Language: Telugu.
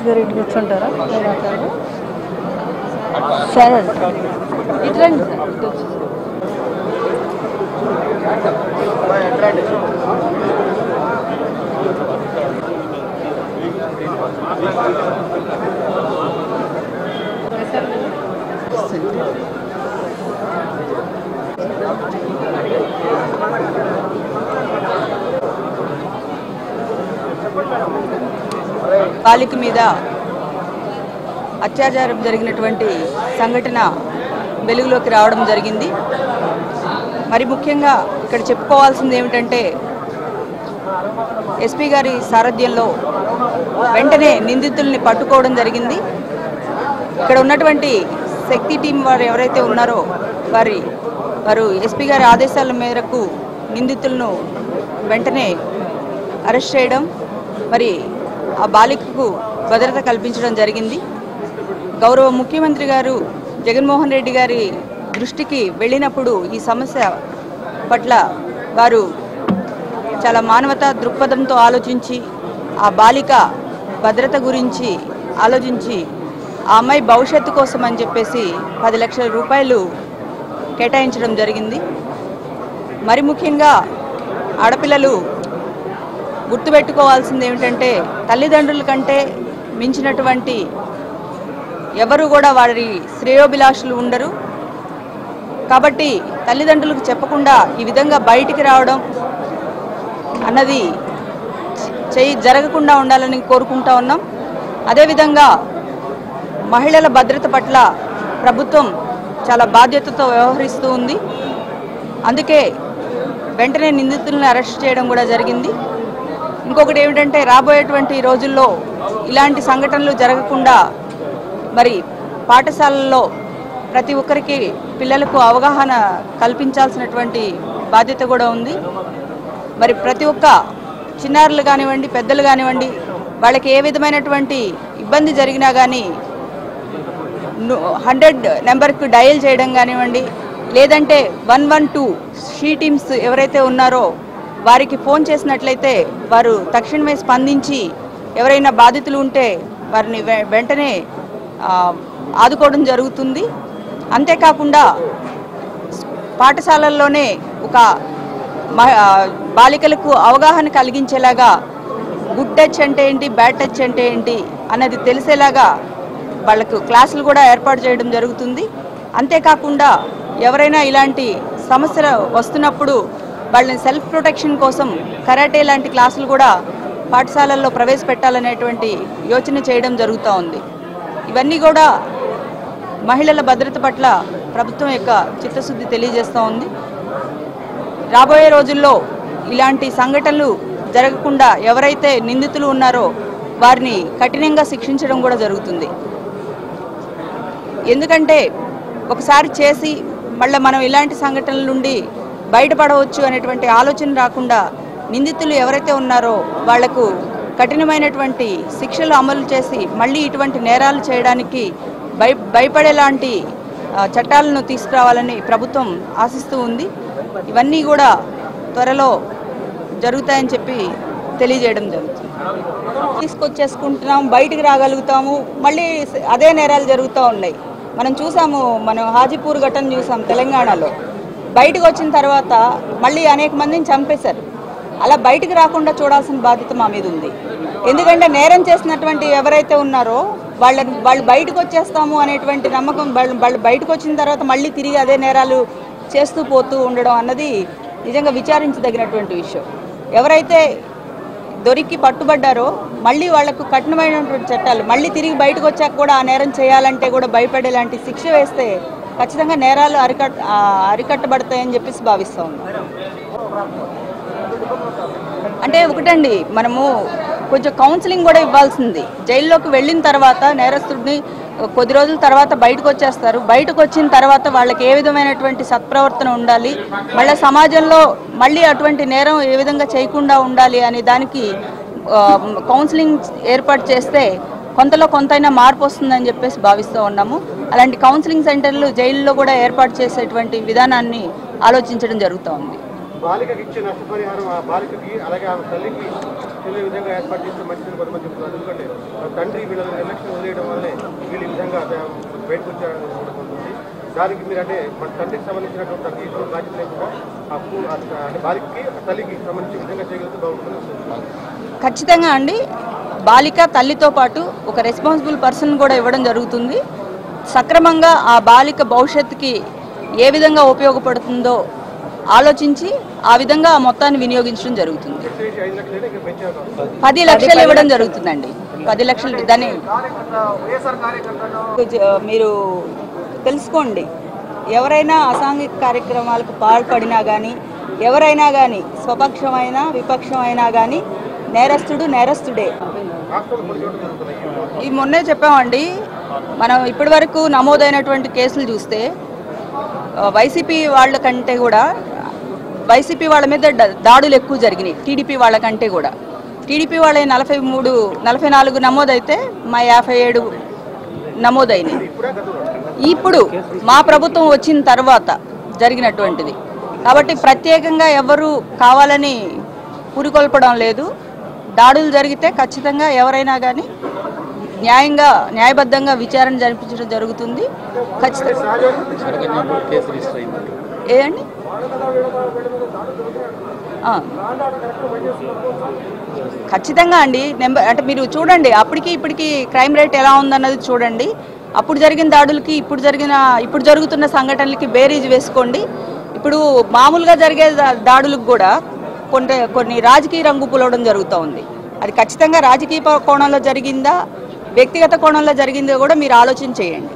ఎమ్మెల్సీ గారు ఇటు కూర్చుంటారా మీరు మాట్లాడరా? సరే ఇటు రండి సార్ ఇటు వచ్చేసి. బాలిక మీద అత్యాచారం జరిగినటువంటి సంఘటన వెలుగులోకి రావడం జరిగింది మరి ముఖ్యంగా ఇక్కడ చెప్పుకోవాల్సింది ఏమిటంటే ఎస్పీ గారి సారథ్యంలో వెంటనే నిందితుల్ని పట్టుకోవడం జరిగింది ఇక్కడ ఉన్నటువంటి శక్తి టీం వారు ఎవరైతే ఉన్నారో వారి వారు ఎస్పీ గారి ఆదేశాల మేరకు నిందితులను వెంటనే అరెస్ట్ చేయడం మరి ఆ బాలికకు భద్రత కల్పించడం జరిగింది గౌరవ ముఖ్యమంత్రి గారు జగన్మోహన్ రెడ్డి గారి దృష్టికి వెళ్ళినప్పుడు ఈ సమస్య పట్ల వారు చాలా మానవతా దృక్పథంతో ఆలోచించి ఆ బాలిక భద్రత గురించి ఆలోచించి ఆ అమ్మాయి భవిష్యత్తు కోసం అని చెప్పేసి పది లక్షల రూపాయలు కేటాయించడం జరిగింది మరి ముఖ్యంగా ఆడపిల్లలు గుర్తుపెట్టుకోవాల్సింది ఏమిటంటే తల్లిదండ్రుల కంటే మించినటువంటి ఎవరు కూడా వారి శ్రేయోభిలాషులు ఉండరు కాబట్టి తల్లిదండ్రులకు చెప్పకుండా ఈ విధంగా బయటికి రావడం అన్నది చేయి జరగకుండా ఉండాలని కోరుకుంటా ఉన్నాం అదేవిధంగా మహిళల భద్రత పట్ల ప్రభుత్వం చాలా బాధ్యతతో వ్యవహరిస్తూ ఉంది అందుకే వెంటనే నిందితులను అరెస్ట్ చేయడం కూడా జరిగింది ఇంకొకటి ఏమిటంటే రాబోయేటువంటి రోజుల్లో ఇలాంటి సంఘటనలు జరగకుండా మరి పాఠశాలల్లో ప్రతి ఒక్కరికి పిల్లలకు అవగాహన కల్పించాల్సినటువంటి బాధ్యత కూడా ఉంది మరి ప్రతి ఒక్క చిన్నారులు కానివ్వండి పెద్దలు కానివ్వండి వాళ్ళకి ఏ విధమైనటువంటి ఇబ్బంది జరిగినా కానీ హండ్రెడ్ నెంబర్కి డయల్ చేయడం కానివ్వండి లేదంటే one one two she teams ఎవరైతే ఉన్నారో వారికి ఫోన్ చేసినట్లయితే వారు తక్షణమే స్పందించి ఎవరైనా బాధితులు ఉంటే వారిని వె- వెంటనే ఆ, ఆదుకోవడం జరుగుతుంది అంతేకాకుండా పాఠశాలల్లోనే ఒక మ- ఆ, బాలికలకు అవగాహన కలిగించేలాగా గుడ్ టచ్ అంటే ఏంటి బ్యాడ్ టచ్ అంటే ఏంటి అన్నది తెలిసేలాగా వాళ్ళకు క్లాసులు కూడా ఏర్పాటు చేయడం జరుగుతుంది అంతేకాకుండా ఎవరైనా ఇలాంటి సమస్యలు వస్తున్నప్పుడు వాళ్ళని సెల్ఫ్ ప్రొటెక్షన్ కోసం కరాటే లాంటి క్లాసులు కూడా పాఠశాలల్లో ప్రవేశపెట్టాలనేటువంటి యోచన చేయడం జరుగుతూ ఉంది ఇవన్నీ కూడా మహిళల భద్రత పట్ల ప్రభుత్వం యొక్క చిత్తశుద్ధి తెలియజేస్తూ ఉంది రాబోయే రోజుల్లో ఇలాంటి సంఘటనలు జరగకుండా ఎవరైతే నిందితులు ఉన్నారో వారిని కఠినంగా శిక్షించడం కూడా జరుగుతుంది ఎందుకంటే ఒకసారి చేసి మళ్ళీ మనం ఇలాంటి సంఘటనల నుండి బయటపడవచ్చు అనేటువంటి ఆలోచన రాకుండా నిందితులు ఎవరైతే ఉన్నారో వాళ్లకు కఠినమైనటువంటి శిక్షలు అమలు చేసి మళ్ళీ ఇటువంటి నేరాలు చేయడానికి భయ భయపడేలాంటి ఆ, చట్టాలను తీసుకురావాలని ప్రభుత్వం ఆశిస్తూ ఉంది ఇవన్నీ కూడా త్వరలో జరుగుతాయని చెప్పి తెలియజేయడం జరుగుతుంది తీసుకొచ్చేసుకుంటున్నాం బయటికి రాగలుగుతాము మళ్ళీ అదే నేరాలు జరుగుతూ ఉన్నాయి మనం చూసాము మనం హాజీపూర్ ఘటన చూసాం తెలంగాణలో బయటకు వచ్చిన తర్వాత మళ్ళీ అనేక మందిని చంపేశారు అలా బయటికి రాకుండా చూడాల్సిన బాధ్యత మా మీద ఉంది ఎందుకంటే నేరం చేసినటువంటి ఎవరైతే ఉన్నారో వాళ్ళని వాళ్ళు బయటకు వచ్చేస్తాము అనేటువంటి నమ్మకం వాళ్ళు వాళ్ళు బయటకు వచ్చిన తర్వాత మళ్ళీ తిరిగి అదే నేరాలు చేస్తూ పోతూ ఉండడం అన్నది నిజంగా విచారించదగినటువంటి విషయం ఎవరైతే దొరికి పట్టుబడ్డారో మళ్ళీ వాళ్లకు కఠినమైనటువంటి చట్టాలు మళ్ళీ తిరిగి బయటకు వచ్చాక కూడా ఆ నేరం చేయాలంటే కూడా భయపడేలాంటి శిక్ష వేస్తే ఖచ్చితంగా నేరాలు అరికట్ ఆ, అరికట్టబడతాయని చెప్పేసి భావిస్తా ఉన్నాం అంటే ఒకటండి మనము కొంచెం కౌన్సిలింగ్ కూడా ఇవ్వాల్సింది జైల్లోకి వెళ్ళిన తర్వాత నేరస్తుడిని కొద్ది రోజుల తర్వాత బయటకు వచ్చేస్తారు బయటకు వచ్చిన తర్వాత వాళ్ళకి ఏ విధమైనటువంటి సత్ప్రవర్తన ఉండాలి మళ్ళీ సమాజంలో మళ్ళీ అటువంటి నేరం ఏ విధంగా చేయకుండా ఉండాలి అనే దానికి ఆ, కౌన్సిలింగ్ ఏర్పాటు చేస్తే కొంతలో కొంతైనా మార్పు వస్తుందని చెప్పేసి భావిస్తూ ఉన్నాము అలాంటి కౌన్సిలింగ్ సెంటర్లు జైల్లో కూడా ఏర్పాటు చేసేటువంటి విధానాన్ని ఆలోచించడం జరుగుతూ ఉంది బాలికకి ఇచ్చే నష్టపరిహారం ఆ బాలికకి అలాగే ఆమె తల్లికి తెలియ విధంగా ఏర్పాటు చేస్తే మంచిదని కొంతమంది చెప్తున్నారు ఎందుకంటే ఆ తండ్రి వీళ్ళ ఎలక్షన్ వదిలేయడం వల్లనే వీళ్ళు ఈ విధంగా ఆ, బయటకు వచ్చారని కూడా కొంటుంది దానికి మీరు అంటే మన తండ్రికి సంబంధించినటువంటి ఆ కేసులో బాధ్యత లేకుండా ఆ కు- ఆ అంటే బాలికకి ఆ తల్లికి సంబంధించిన విధంగా చేయగలిగితే బాగుంటుందని వస్తుంది ఖచ్చితంగా అండి బాలిక తల్లితో పాటు ఒక రెస్పాన్సిబుల్ పర్సన్ కూడా ఇవ్వడం జరుగుతుంది సక్రమంగా ఆ బాలిక భవిష్యత్తుకి ఏ విధంగా ఉపయోగపడుతుందో ఆలోచించి ఆ విధంగా ఆ మొత్తాన్ని వినియోగించడం జరుగుతుంది ఎక్సైజ్ ఐదు లక్షలైనా ఇక్కడ పెంచారు పది లక్షలు ఇవ్వడం జరుగుతుందండి పది లక్షలు దాన్ని మీరు తెలుసుకోండి ఎవరైనా అసాంఘిక కార్యక్రమాలకు పాల్పడినా కానీ ఎవరైనా కానీ స్వపక్షమైన విపక్షమైనా కానీ నేరస్తుడు నేరస్తుడే రాష్ట్రంలో కొన్ని చోట్ల జరుగుతున్నాయి ఈ మొన్నే చెప్పామండి మనం ఇప్పటి వరకు నమోదైనటువంటి కేసులు చూస్తే ఆ, వైసీపీ వాళ్ళ కంటే కూడా వైసీపీ వాళ్ళ మీద ద- దాడులు ఎక్కువ జరిగినాయి టీడీపీ వాళ్ళ కంటే కూడా టీడీపీ వాళ్ళ నలభై మూడు నలభై నాలుగు నమోదైతే మా యాభై ఏడు నమోదైనాయి ఇప్పుడు మా ప్రభుత్వం వచ్చిన తర్వాత జరిగినటువంటిది కాబట్టి ప్రత్యేకంగా ఎవరు కావాలని పురికొల్పడం లేదు దాడులు జరిగితే ఖచ్చితంగా ఎవరైనా కానీ న్యాయంగా న్యాయబద్ధంగా విచారణ జరిపించడం జరుగుతుంది ఖచ్చితంగా ఏదండి ఆ. ఖచ్చితంగా అండి నెంబర్ అంటే మీరు చూడండి అప్పటికి ఇప్పటికి క్రైమ్ రేట్ ఎలా ఉందన్నది చూడండి అప్పుడు జరిగిన దాడులకి ఇప్పుడు జరిగిన ఇప్పుడు జరుగుతున్న సంఘటనలకి బేరీజ్ వేసుకోండి ఇప్పుడు మామూలుగా జరిగే దా- దాడులకు కూడా కొన్ని కొన్ని రాజకీయ రంగు పులవడం జరుగుతూ ఉంది అది ఖచ్చితంగా రాజకీయ ప- కోణంలో జరిగిందా వ్యక్తిగత కోణంలో జరిగిందో కూడా మీరు ఆలోచన చేయండి